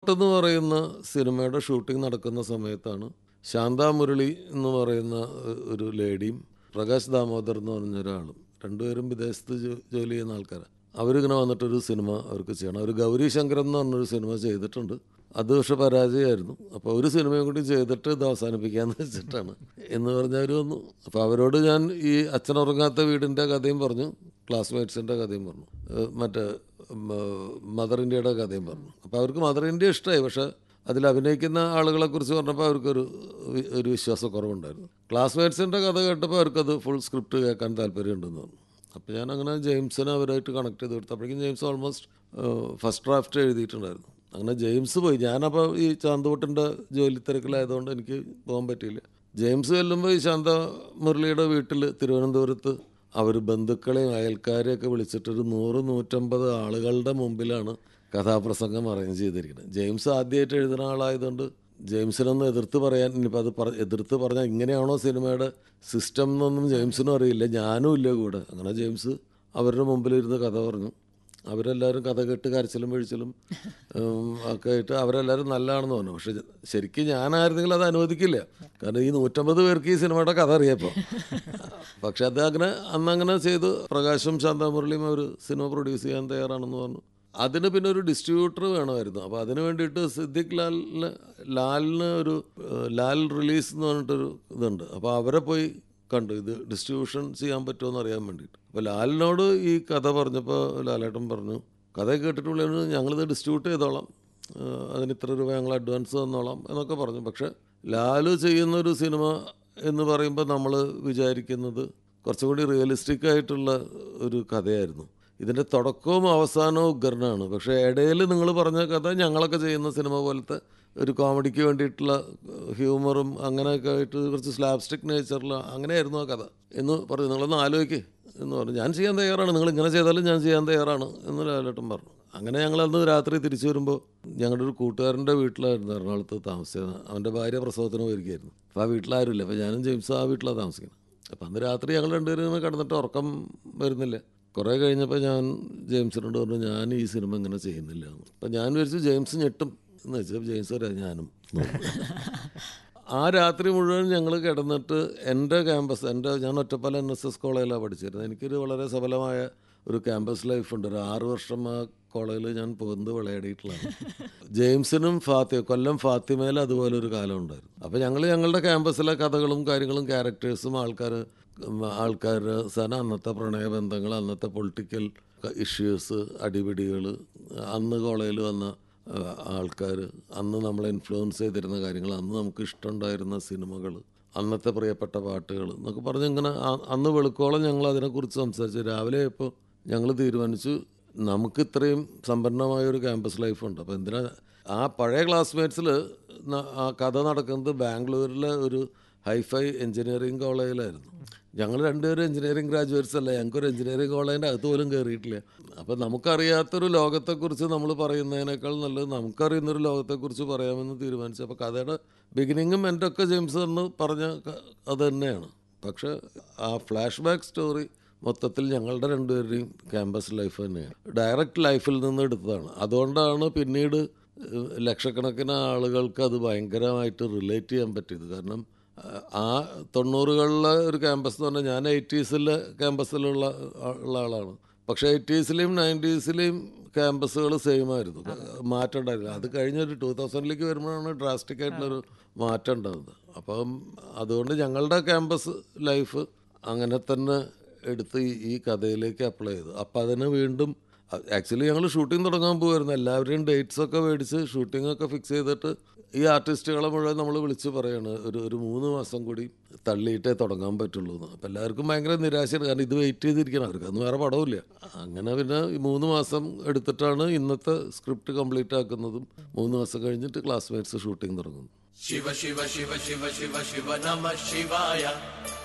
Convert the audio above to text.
എന്ന് പറയുന്ന സിനിമയുടെ ഷൂട്ടിംഗ് നടക്കുന്ന സമയത്താണ് ശാന്താ മുരളി എന്ന് പറയുന്ന ഒ- ഒരു ലേഡിയും പ്രകാശ് ദാമോദർ എന്ന് പറഞ്ഞ ഒരാളും രണ്ടുപേരും വിദേശത്ത് ജോ- ജോലി ചെയ്യുന്ന ആൾക്കാരാണ് അവരിങ്ങനെ വന്നിട്ടൊരു സിനിമ അവർക്ക് ചെയ്യണം അവർ ഗൗരി ശങ്കരൻ എന്ന് പറഞ്ഞൊരു സിനിമ ചെയ്തിട്ടുണ്ട് അത് പക്ഷെ പരാജയമായിരുന്നു അപ്പോൾ ഒരു സിനിമയും കൂടി ചെയ്തിട്ട് ഇത് അവസാനിപ്പിക്കാമെന്ന് വെച്ചിട്ടാണ് എന്ന് പറഞ്ഞവർ വന്നു അപ്പോൾ അവരോട് ഞാൻ ഈ അച്ഛനുറങ്ങാത്ത വീടിൻ്റെ കഥയും പറഞ്ഞു ക്ലാസ്മേറ്റ്സിൻ്റെ കഥയും പറഞ്ഞു ഏഹ് മറ്റേ മദർ ഇന്ത്യയുടെ കഥയും പറഞ്ഞു അപ്പോൾ അവർക്ക് മദർ ഇന്ത്യ ഇഷ്ടമായി പക്ഷേ അതിൽ അഭിനയിക്കുന്ന ആളുകളെ കുറിച്ച് പറഞ്ഞപ്പോൾ അവർക്കൊരു വി- ഒരു വിശ്വാസക്കുറവുണ്ടായിരുന്നു ക്ലാസ്മേറ്റ്സിൻ്റെ കഥ കേട്ടപ്പോൾ അവർക്കത് ഫുൾ സ്ക്രിപ്റ്റ് കേൾക്കാൻ താല്പര്യമുണ്ടെന്ന് പറഞ്ഞു അപ്പോൾ ഞാൻ അങ്ങനെ ജെയിംസിനെ അവരായിട്ട് കണക്ട് ചെയ്ത് കൊടുത്തപ്പോഴേക്കും ജെയിംസ് ഓൾമോസ്റ്റ് ഫസ്റ്റ് ഡ്രാഫ്റ്റ് എഴുതിയിട്ടുണ്ടായിരുന്നു അങ്ങനെ ജെയിംസ് പോയി ഞാനപ്പോൾ ഈ ചാന്തോട്ടിൻ്റെ ജോലി തിരക്കിലായതുകൊണ്ട് എനിക്ക് പോകാൻ പറ്റിയില്ല ജെയിംസ് ചെല്ലുമ്പോൾ ഈ ശാന്ത മുരളിയുടെ വീട്ടിൽ തിരുവനന്തപുരത്ത് അവർ ബന്ധുക്കളെയും അയൽക്കാരെയൊക്കെ വിളിച്ചിട്ടൊരു നൂറ് നൂറ്റമ്പത് ആളുകളുടെ മുമ്പിലാണ് കഥാപ്രസംഗം അറേഞ്ച് ചെയ്തിരിക്കുന്നത് ജെയിംസ് ആദ്യമായിട്ട് എഴുതുന്ന ആളായതുകൊണ്ട് ജെയിംസിനൊന്നും എതിർത്ത് പറയാൻ ഇനിയിപ്പോൾ അത് പറ എതിർത്ത് പറഞ്ഞാൽ ഇങ്ങനെയാണോ സിനിമയുടെ സിസ്റ്റം എന്നൊന്നും ജെയിംസിനും അറിയില്ല ഞാനും ഇല്ല കൂടെ അങ്ങനെ ജെയിംസ് അവരുടെ മുമ്പിലിരുന്ന് കഥ പറഞ്ഞു അവരെല്ലാവരും കഥ കേട്ട് കരച്ചിലും വീഴ്ചലും ഉം, ഒക്കെ ആയിട്ട് അവരെല്ലാവരും നല്ലതാണെന്ന് പറഞ്ഞു പക്ഷെ ശരിക്കും ഞാനായിരുന്നെങ്കിൽ അത് അനുവദിക്കില്ല കാരണം ഈ നൂറ്റമ്പത് പേർക്ക് ഈ സിനിമയുടെ കഥ അറിയാപ്പോൾ പക്ഷെ അത് അങ്ങനെ അന്ന് അങ്ങനെ ചെയ്ത് പ്രകാശും ശാന്താമുരളിയും അവർ സിനിമ പ്രൊഡ്യൂസ് ചെയ്യാൻ തയ്യാറാണെന്ന് പറഞ്ഞു അതിന് പിന്നെ ഒരു ഡിസ്ട്രിബ്യൂട്ടർ വേണമായിരുന്നു അപ്പോൾ അതിന് വേണ്ടിയിട്ട് സിദ്ദിഖ് ലാലിന് ലാലിന് ഒരു ഏഹ്, ലാൽ റിലീസ് എന്ന് പറഞ്ഞിട്ടൊരു ഇതുണ്ട് അപ്പോൾ അവരെ പോയി കണ്ടു ഇത് ഡിസ്ട്രിബ്യൂഷൻ ചെയ്യാൻ പറ്റുമോ എന്ന് അറിയാൻ വേണ്ടിയിട്ട് അപ്പോൾ ലാലിനോട് ഈ കഥ പറഞ്ഞപ്പോൾ ലാലേട്ടൻ പറഞ്ഞു കഥ കേട്ടിട്ടുള്ള ഞങ്ങളിത് ഡിസ്ട്രിബ്യൂട്ട് ചെയ്തോളാം ഏഹ്, അതിന് ഇത്ര രൂപ ഞങ്ങൾ അഡ്വാൻസ് തന്നോളാം എന്നൊക്കെ പറഞ്ഞു പക്ഷേ ലാല് ചെയ്യുന്ന ഒരു സിനിമ എന്ന് പറയുമ്പോൾ നമ്മൾ വിചാരിക്കുന്നത് കുറച്ചും കൂടി റിയലിസ്റ്റിക് ആയിട്ടുള്ള ഒരു കഥയായിരുന്നു ഇതിൻ്റെ തുടക്കവും അവസാനവും ഉഗ്രനാണ് പക്ഷേ ഇടയിൽ നിങ്ങൾ പറഞ്ഞ കഥ ഞങ്ങളൊക്കെ ചെയ്യുന്ന സിനിമ പോലത്തെ ഒരു കോമഡിക്ക് വേണ്ടിയിട്ടുള്ള ഹ്യൂമറും അങ്ങനെയൊക്കെ ആയിട്ട് കുറച്ച് സ്ലാബ്സ്റ്റിക് നേച്ചറിൽ അങ്ങനെയായിരുന്നു ആ കഥ എന്ന് പറഞ്ഞു നിങ്ങളൊന്ന് ആലോചിക്ക് എന്ന് പറഞ്ഞു ഞാൻ ചെയ്യാൻ തയ്യാറാണ് നിങ്ങൾ ഇങ്ങനെ ചെയ്താലും ഞാൻ ചെയ്യാൻ തയ്യാറാണ് എന്ന് ലാലേട്ടൻ പറഞ്ഞു അങ്ങനെ ഞങ്ങൾ അന്ന് രാത്രി തിരിച്ചു വരുമ്പോൾ ഞങ്ങളുടെ ഒരു കൂട്ടുകാരൻ്റെ വീട്ടിലായിരുന്നു എറണാകുളത്ത് താമസിച്ചത് അവൻ്റെ ഭാര്യ പ്രസവത്തിന് പോയിരിക്കുകയായിരുന്നു അപ്പോൾ ആ വീട്ടിലാരുമില്ല അപ്പോൾ ഞാനും ജെയിംസും ആ വീട്ടിലാണ് താമസിക്കുന്നത് അപ്പം അന്ന് രാത്രി ഞങ്ങൾ രണ്ടുപേരും ഇങ്ങനെ കിടന്നിട്ട് ഉറക്കം വരുന്നില്ല കുറേ കഴിഞ്ഞപ്പോൾ ഞാൻ ജെയിംസിനോട് പറഞ്ഞു ഞാൻ ഈ സിനിമ ഇങ്ങനെ ചെയ്യുന്നില്ല എന്ന് അപ്പം ഞാൻ വിചാരിച്ചു ജെയിംസ് ഞെട്ടും എന്ന് വെച്ചാൽ ജെയിംസ് പറയാം ഞാനും എന്ന് പറഞ്ഞു. ആ രാത്രി മുഴുവൻ ഞങ്ങൾ കിടന്നിട്ട് എൻ്റെ ക്യാമ്പസ് എൻ്റെ ഞാൻ ഒറ്റപ്പാലം എൻ എസ് എസ് കോളേജിലാണ് പഠിച്ചിരുന്നത് എനിക്കൊരു വളരെ സഫലമായ ഒരു ക്യാമ്പസ് ലൈഫ് ഉണ്ട് ഒരു ആറ് വർഷം ആ കോളേജിൽ ഞാൻ പോകുന്നത് വിളയാടിയിട്ടുള്ളതാണ് ജെയിംസിനും ഫാത്തി കൊല്ലം ഫാത്തിമയിൽ അതുപോലെ ഒരു കാലം ഉണ്ടായിരുന്നു അപ്പോൾ ഞങ്ങൾ ഞങ്ങളുടെ ക്യാമ്പസിലെ കഥകളും കാര്യങ്ങളും ക്യാരക്ടേഴ്സും ആൾക്കാർ ആൾക്കാരുടെ സന അന്നത്തെ പ്രണയബന്ധങ്ങൾ അന്നത്തെ പൊളിറ്റിക്കൽ ഇഷ്യൂസ് അടിപിടികൾ അന്ന് കോളേജിൽ വന്ന ആൾക്കാർ അന്ന് നമ്മളെ ഇൻഫ്ലുവൻസ് ചെയ്തിരുന്ന കാര്യങ്ങൾ അന്ന് നമുക്ക് ഇഷ്ടമുണ്ടായിരുന്ന സിനിമകൾ അന്നത്തെ പ്രിയപ്പെട്ട പാട്ടുകൾ എന്നൊക്കെ പറഞ്ഞ് ഇങ്ങനെ ആ- അന്ന് വെളുക്കോളം ഞങ്ങൾ അതിനെക്കുറിച്ച് സംസാരിച്ചു രാവിലെ ഇപ്പോൾ ഞങ്ങൾ തീരുമാനിച്ചു നമുക്ക് ഇത്രയും സമ്പന്നമായ ഒരു ക്യാമ്പസ് ലൈഫുണ്ട് അപ്പോൾ എന്തിനാ ആ പഴയ ക്ലാസ്മേറ്റ്സിൽ ആ കഥ നടക്കുന്നത് ബാംഗ്ലൂരിലെ ഒരു ഹൈഫൈ എഞ്ചിനീയറിംഗ് കോളേജിലായിരുന്നു ഞങ്ങൾ രണ്ടുപേരും എഞ്ചിനീയറിംഗ് ഗ്രാജുവേറ്റ്സ് അല്ല ഞങ്ങൾക്കൊരു എഞ്ചിനീയറിംഗ് കോളേജിൻ്റെ അകത്ത് പോലും കയറിയിട്ടില്ല അപ്പം നമുക്കറിയാത്തൊരു ലോകത്തെക്കുറിച്ച് നമ്മൾ പറയുന്നതിനേക്കാൾ നല്ലത് നമുക്കറിയുന്നൊരു ലോകത്തെക്കുറിച്ച് പറയാമെന്ന് തീരുമാനിച്ചു അപ്പോൾ കഥയുടെ ബിഗിനിങ്ങും എൻ്റെ ഒക്കെ ജെയിംസ് എന്ന് പറഞ്ഞ ക- അത് തന്നെയാണ് പക്ഷേ ആ ഫ്ലാഷ് ബാക്ക് സ്റ്റോറി മൊത്തത്തിൽ ഞങ്ങളുടെ രണ്ടുപേരുടെയും ക്യാമ്പസ് ലൈഫ് തന്നെയാണ് ഡയറക്റ്റ് ലൈഫിൽ നിന്ന് എടുത്തതാണ് അതുകൊണ്ടാണ് പിന്നീട് ഏഹ്, ലക്ഷക്കണക്കിന് ആളുകൾക്ക് അത് ഭയങ്കരമായിട്ട് റിലേറ്റ് ചെയ്യാൻ പറ്റിയത് കാരണം ആ- ആ തൊണ്ണൂറുകളിലെ ഒരു ക്യാമ്പസ് എന്ന് പറഞ്ഞാൽ ഞാൻ എയ്റ്റീസിലെ ക്യാമ്പസിലുള്ള ആ- ഉള്ള ആളാണ് പക്ഷേ എയ്റ്റീസിലെയും നയൻറ്റീസിലെയും ക്യാമ്പസുകൾ സെയിം ആയിരുന്നു മാറ്റം ഉണ്ടായിരുന്നില്ല അത് കഴിഞ്ഞൊരു ടൂ തൗസൻഡിലേക്ക് വരുമ്പോഴാണ് ഡ്രാസ്റ്റിക് ആയിട്ടുള്ളൊരു മാറ്റം ഉണ്ടാകുന്നത് അപ്പം അതുകൊണ്ട് ഞങ്ങളുടെ ക്യാമ്പസ് ലൈഫ് അങ്ങനെ തന്നെ എടുത്ത് ഈ- ഈ കഥയിലേക്ക് അപ്ലൈ ചെയ്തു അപ്പം അതിന് വീണ്ടും ആക്ച്വലി ഞങ്ങൾ ഷൂട്ടിംഗ് തുടങ്ങാൻ പോകുമായിരുന്നു എല്ലാവരുടെയും ഡേറ്റ്സ് ഒക്കെ മേടിച്ച് ഷൂട്ടിംഗ് ഒക്കെ ഫിക്സ് ചെയ്തിട്ട് ഈ ആർട്ടിസ്റ്റുകളെ മുഴുവൻ നമ്മൾ വിളിച്ച് പറയാണ് ഒരു ഒരു മൂന്ന് മാസം കൂടി തള്ളിയിട്ടേ തുടങ്ങാൻ പറ്റുള്ളൂ എന്ന് അപ്പം എല്ലാവർക്കും ഭയങ്കര നിരാശയാണ് കാരണം ഇത് വെയിറ്റ് ചെയ്തിരിക്കണം അവർക്ക് അന്ന് വേറെ പടമില്ല അങ്ങനെ പിന്നെ ഈ മൂന്ന് മാസം എടുത്തിട്ടാണ് ഇന്നത്തെ സ്ക്രിപ്റ്റ് കംപ്ലീറ്റ് ആക്കുന്നതും മൂന്ന് മാസം കഴിഞ്ഞിട്ട് ക്ലാസ്മേറ്റ്സ് ഷൂട്ടിംഗ് തുടങ്ങുന്നു शिव शिव शिव शिव शिव शिव नमः शिवाय